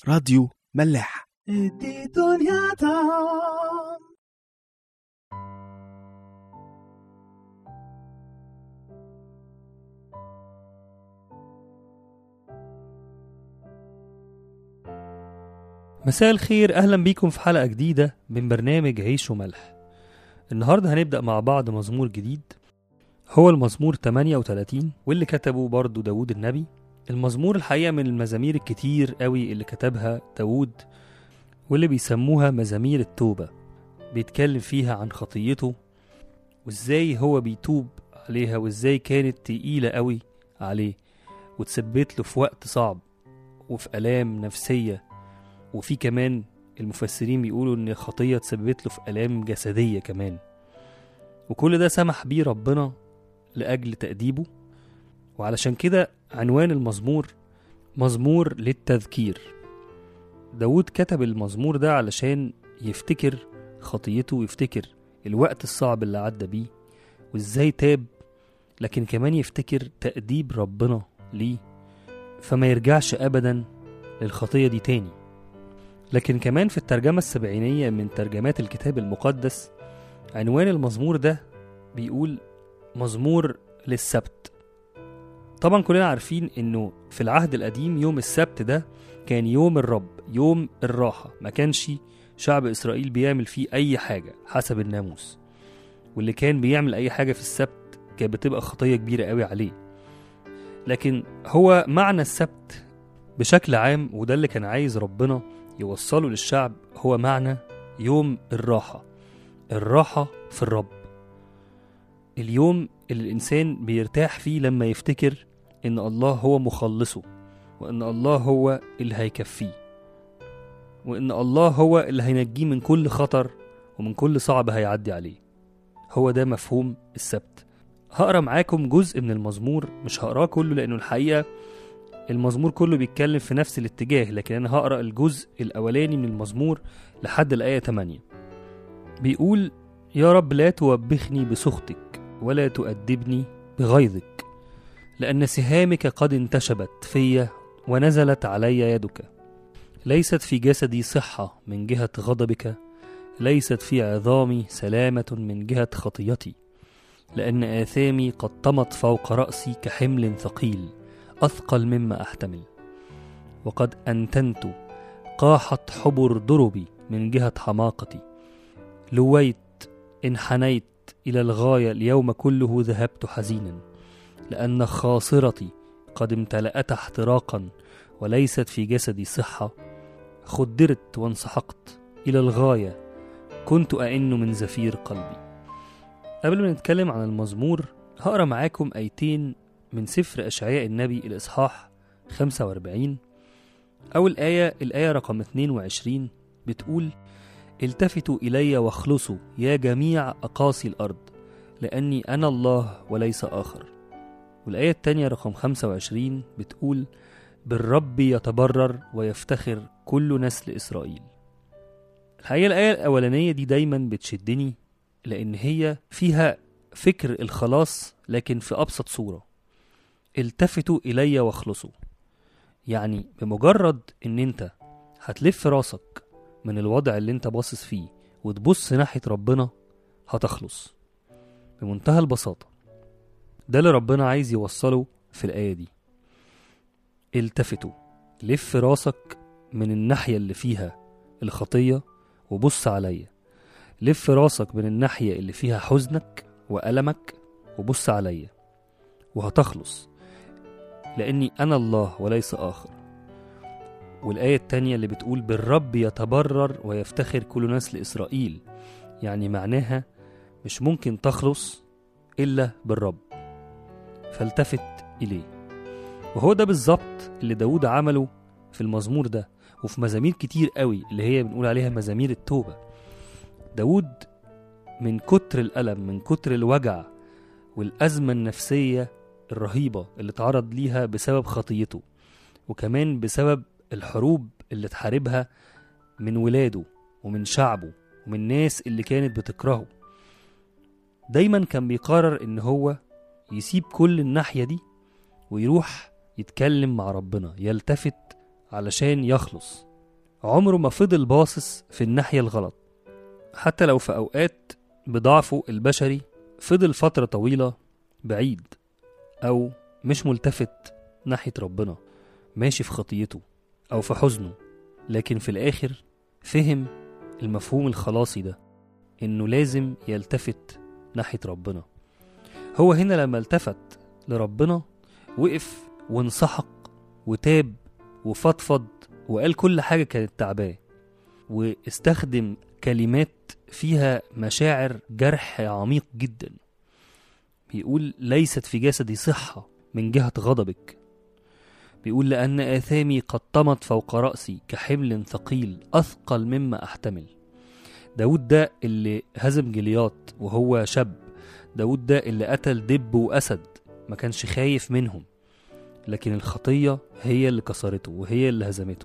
راديو ملاح ادي دنيا طعم مساء الخير اهلا بيكم في حلقه جديده من برنامج عيش وملح النهارده هنبدا مع بعض مزمور جديد هو المزمور 38 واللي كتبه برضه داوود النبي المزمور الحقيقه من المزامير الكتير قوي اللي كتبها داوود واللي بيسموها مزامير التوبه بيتكلم فيها عن خطيته وازاي هو بيتوب عليها وازاي كانت تقيله قوي عليه وتثبت له في وقت صعب وفي الام نفسيه وفي كمان المفسرين بيقولوا ان الخطيه تسببت له في الام جسديه كمان وكل ده سمح بيه ربنا لاجل تاديبه وعلشان كده عنوان المزمور مزمور للتذكير داود كتب المزمور ده علشان يفتكر خطيته ويفتكر الوقت الصعب اللي عدى بيه وازاي تاب لكن كمان يفتكر تأديب ربنا ليه فما يرجعش أبدا للخطية دي تاني لكن كمان في الترجمة السبعينية من ترجمات الكتاب المقدس عنوان المزمور ده بيقول مزمور للسبت طبعا كلنا عارفين انه في العهد القديم يوم السبت ده كان يوم الرب يوم الراحة ما كانش شعب إسرائيل بيعمل فيه أي حاجة حسب الناموس واللي كان بيعمل أي حاجة في السبت كانت بتبقى خطية كبيرة قوي عليه لكن هو معنى السبت بشكل عام وده اللي كان عايز ربنا يوصله للشعب هو معنى يوم الراحة الراحة في الرب اليوم اللي الإنسان بيرتاح فيه لما يفتكر إن الله هو مخلصه وإن الله هو اللي هيكفيه وإن الله هو اللي هينجيه من كل خطر ومن كل صعب هيعدي عليه هو ده مفهوم السبت هقرا معاكم جزء من المزمور مش هقراه كله لأنه الحقيقة المزمور كله بيتكلم في نفس الاتجاه لكن أنا هقرا الجزء الأولاني من المزمور لحد الآية 8 بيقول يا رب لا توبخني بسخطك ولا تؤدبني بغيظك لأن سهامك قد انتشبت في ونزلت علي يدك ليست في جسدي صحة من جهة غضبك ليست في عظامي سلامة من جهة خطيتي لأن آثامي قد طمت فوق رأسي كحمل ثقيل أثقل مما أحتمل وقد أنتنت قاحت حبر ضربي من جهة حماقتي لويت انحنيت إلى الغاية اليوم كله ذهبت حزينا لأن خاصرتي قد امتلأت احتراقا وليست في جسدي صحة خدرت وانسحقت إلى الغاية كنت أئن من زفير قلبي قبل ما نتكلم عن المزمور هقرا معاكم آيتين من سفر أشعياء النبي الإصحاح 45 أول آية الآية رقم 22 بتقول التفتوا إلي واخلصوا يا جميع أقاصي الأرض لأني أنا الله وليس آخر والآية التانية رقم 25 بتقول بالرب يتبرر ويفتخر كل نسل إسرائيل الحقيقة الآية الأولانية دي دايما بتشدني لأن هي فيها فكر الخلاص لكن في أبسط صورة التفتوا إلي واخلصوا يعني بمجرد إن أنت هتلف راسك من الوضع اللي أنت باصص فيه وتبص ناحية ربنا هتخلص بمنتهى البساطة ده اللي ربنا عايز يوصله في الآية دي التفتوا لف راسك من الناحية اللي فيها الخطية وبص عليا لف راسك من الناحية اللي فيها حزنك وألمك وبص عليا وهتخلص لأني أنا الله وليس آخر والآية التانية اللي بتقول بالرب يتبرر ويفتخر كل نسل إسرائيل يعني معناها مش ممكن تخلص إلا بالرب فالتفت إليه وهو ده بالظبط اللي داود عمله في المزمور ده وفي مزامير كتير قوي اللي هي بنقول عليها مزامير التوبة داود من كتر الألم من كتر الوجع والأزمة النفسية الرهيبة اللي تعرض ليها بسبب خطيته وكمان بسبب الحروب اللي اتحاربها من ولاده ومن شعبه ومن الناس اللي كانت بتكرهه دايما كان بيقرر ان هو يسيب كل الناحية دي ويروح يتكلم مع ربنا يلتفت علشان يخلص عمره ما فضل باصص في الناحية الغلط حتى لو في أوقات بضعفه البشري فضل فترة طويلة بعيد أو مش ملتفت ناحية ربنا ماشي في خطيته أو في حزنه لكن في الآخر فهم المفهوم الخلاصي ده إنه لازم يلتفت ناحية ربنا هو هنا لما التفت لربنا وقف وانسحق وتاب وفضفض وقال كل حاجة كانت تعباه واستخدم كلمات فيها مشاعر جرح عميق جدا بيقول ليست في جسدي صحة من جهة غضبك بيقول لأن آثامي قد طمت فوق رأسي كحمل ثقيل أثقل مما أحتمل داود ده اللي هزم جليات وهو شاب داود ده اللي قتل دب وأسد ما كانش خايف منهم لكن الخطية هي اللي كسرته وهي اللي هزمته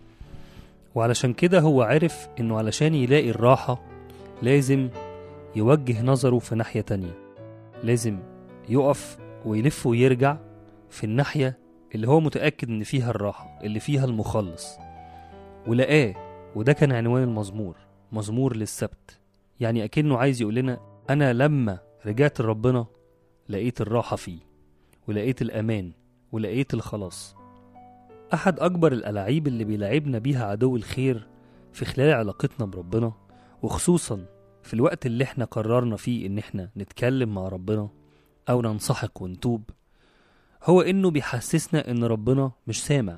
وعلشان كده هو عرف انه علشان يلاقي الراحة لازم يوجه نظره في ناحية تانية لازم يقف ويلف ويرجع في الناحية اللي هو متأكد ان فيها الراحة اللي فيها المخلص ولقاه وده كان عنوان المزمور مزمور للسبت يعني أكنه عايز يقول لنا أنا لما رجعت لربنا لقيت الراحة فيه ولقيت الأمان ولقيت الخلاص أحد أكبر الألاعيب اللي بيلعبنا بيها عدو الخير في خلال علاقتنا بربنا وخصوصا في الوقت اللي احنا قررنا فيه ان احنا نتكلم مع ربنا او ننسحق ونتوب هو انه بيحسسنا ان ربنا مش سامع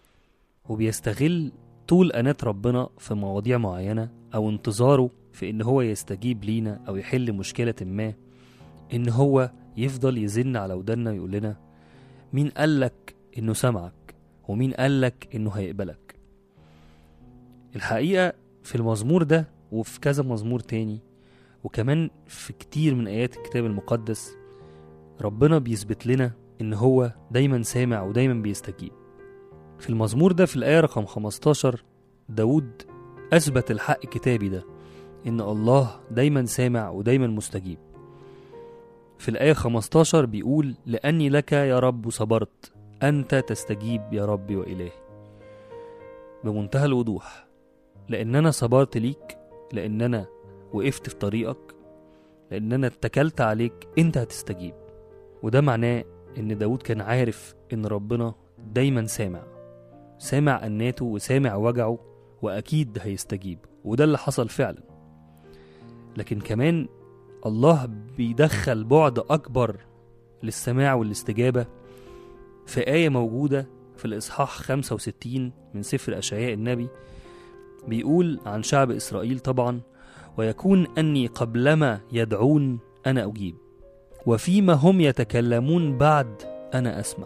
وبيستغل طول أنات ربنا في مواضيع معينة أو انتظاره في إن هو يستجيب لينا أو يحل مشكلة ما إن هو يفضل يزن على ودنا ويقول لنا مين قالك إنه سمعك ومين قالك إنه هيقبلك الحقيقة في المزمور ده وفي كذا مزمور تاني وكمان في كتير من آيات الكتاب المقدس ربنا بيثبت لنا إن هو دايما سامع ودايما بيستجيب في المزمور ده في الآية رقم 15 داود أثبت الحق كتابي ده إن الله دايما سامع ودايما مستجيب في الآية 15 بيقول لأني لك يا رب صبرت أنت تستجيب يا ربي وإلهي بمنتهى الوضوح لأن أنا صبرت ليك لأن أنا وقفت في طريقك لأن أنا اتكلت عليك أنت هتستجيب وده معناه إن داود كان عارف إن ربنا دايما سامع سامع أناته وسامع وجعه وأكيد هيستجيب وده اللي حصل فعلا لكن كمان الله بيدخل بعد أكبر للسماع والاستجابة في آية موجودة في الإصحاح 65 من سفر أشعياء النبي بيقول عن شعب إسرائيل طبعا ويكون أني قبلما يدعون أنا أجيب وفيما هم يتكلمون بعد أنا أسمع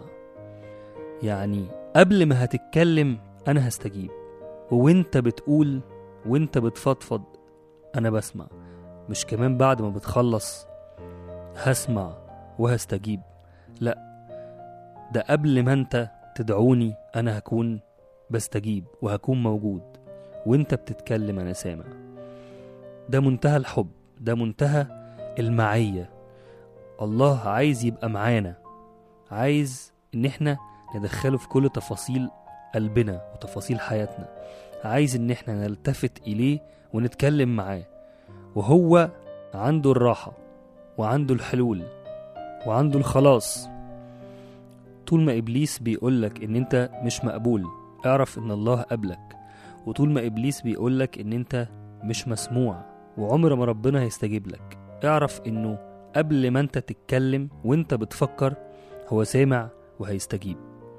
يعني قبل ما هتتكلم أنا هستجيب وانت بتقول وانت بتفضفض أنا بسمع مش كمان بعد ما بتخلص هسمع وهستجيب لا ده قبل ما انت تدعوني أنا هكون بستجيب وهكون موجود وانت بتتكلم أنا سامع ده منتهى الحب ده منتهى المعية الله عايز يبقى معانا عايز ان احنا ندخله في كل تفاصيل قلبنا وتفاصيل حياتنا عايز ان احنا نلتفت اليه ونتكلم معاه وهو عنده الراحة وعنده الحلول وعنده الخلاص طول ما ابليس بيقولك ان انت مش مقبول اعرف ان الله قبلك وطول ما ابليس بيقولك ان انت مش مسموع وعمر ما ربنا هيستجيب لك اعرف انه قبل ما انت تتكلم وانت بتفكر هو سامع وهيستجيب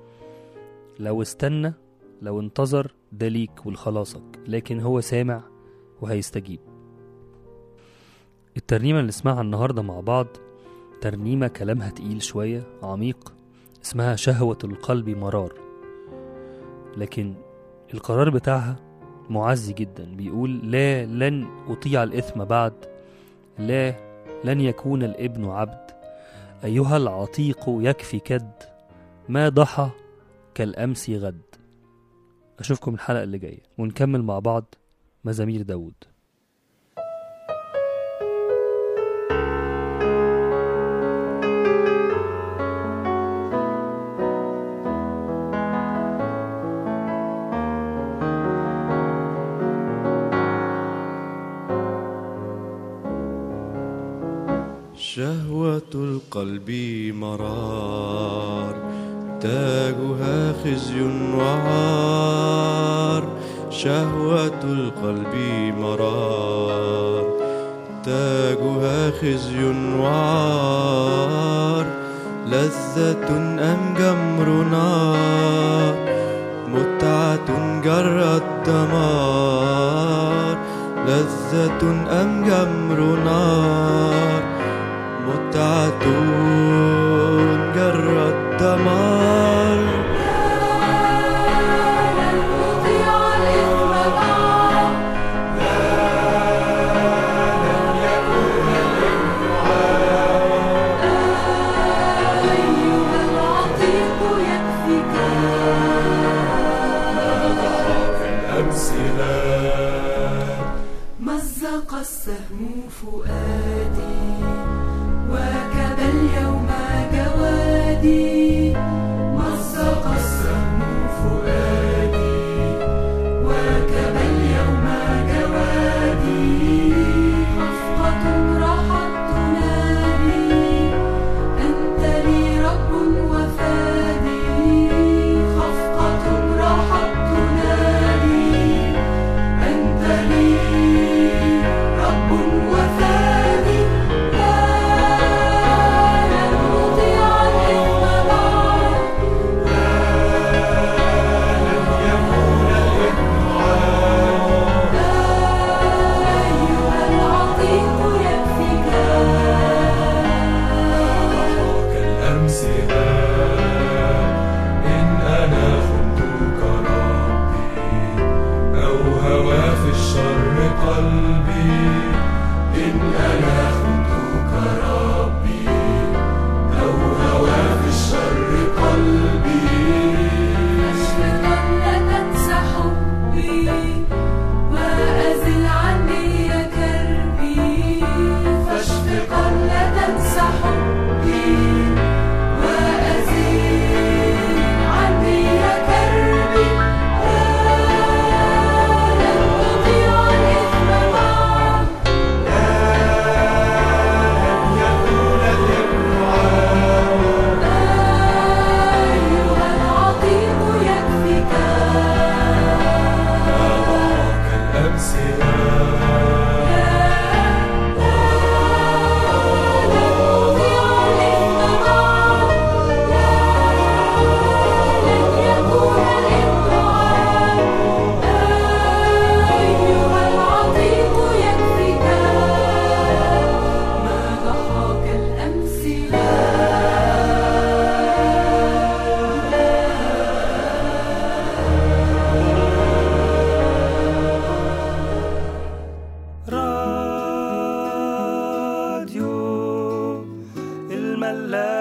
لو استنى لو انتظر ده ليك ولخلاصك لكن هو سامع وهيستجيب الترنيمة اللي نسمعها النهاردة مع بعض ترنيمة كلامها تقيل شوية عميق اسمها شهوة القلب مرار لكن القرار بتاعها معزي جدا بيقول لا لن أطيع الإثم بعد لا لن يكون الابن عبد أيها العتيق يكفي كد ما ضحى كالأمس غد أشوفكم الحلقة اللي جاية ونكمل مع بعض مزامير داود شهوة القلب مرار تاجها خزي وعار شهوة القلب مرار تاجها خزي وعار لذة أم جمر نار متعة جرت دمار لذة أم جمر نار متعة جرت دمار مزق السهم فؤادي وكب اليوم جوادي مزق السهم فؤادي وكب اليوم جوادي خفقة راحت تنادي أنت لي رب وفادي خفقة راحت تنادي أنت لي رب وفادي لا لن أطيع الإثم بعد أيها العتيق يكفيك كالأمس إن أنا خنتك ربي أو هوى في الشر قلبي إن أنا خنتك ربي أو هوى في الشر قلبي أشفقا لا تنسى حبي وأزل عني يا كربي فاشفقا لا تنسى حبي وأزل عني يا كربي لا لن تطيع الإثم معك أيها العتيق يكفيك كالأمس راديو الملاح